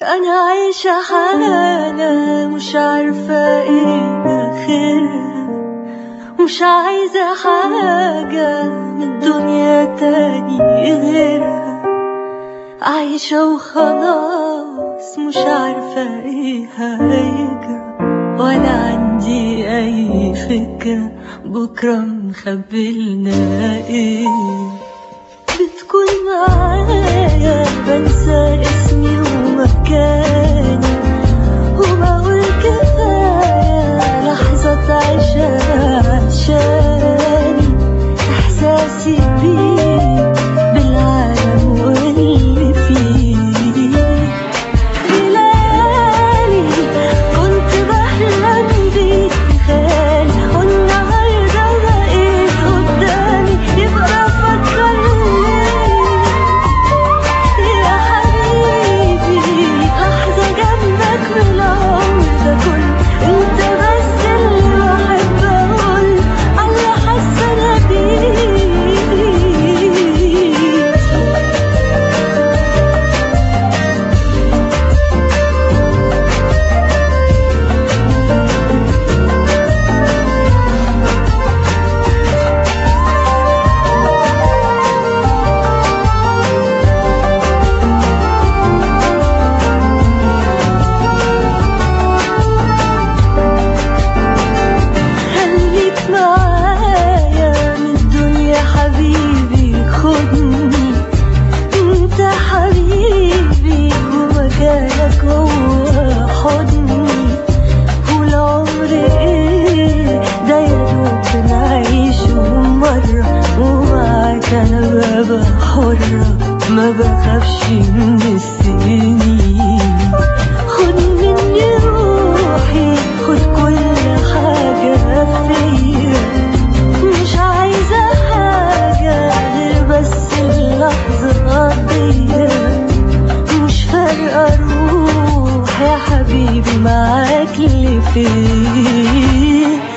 أنا عايشة حالة مش عارفة إيه آخرها مش عايزة حاجة من الدنيا تاني غيرها عايشة وخلاص مش عارفة إيه هيجرى ولا عندي أي فكرة بكرة مخبلنا إيه بتكون معايا بنسى اسمي ومكاني وبقول كفاية لحظة عيشها عشاني إحساسي بيه بالعالم واللي فيه بليالي كنت بحلم بيه خيالي والنهاردة بقيت قدامي يبقى فكرني يا حبيبي لحظة جنبك بالعمر ده كله انت بس اللي بحب اقول على حاسة انا بيه خليك معايا من الدنيا حبيبي خدني انت حبيبي ومكانك هو حضني والعمر ايه ده يا دوب نعيشه مرة ومعاك انا ببقى حرة ما بخافش من السنين خد مني روحي خد كل حاجة فيا مش عايزة حاجة غير بس اللحظة دي مش فارقة روح يا حبيبي معاك اللي فيه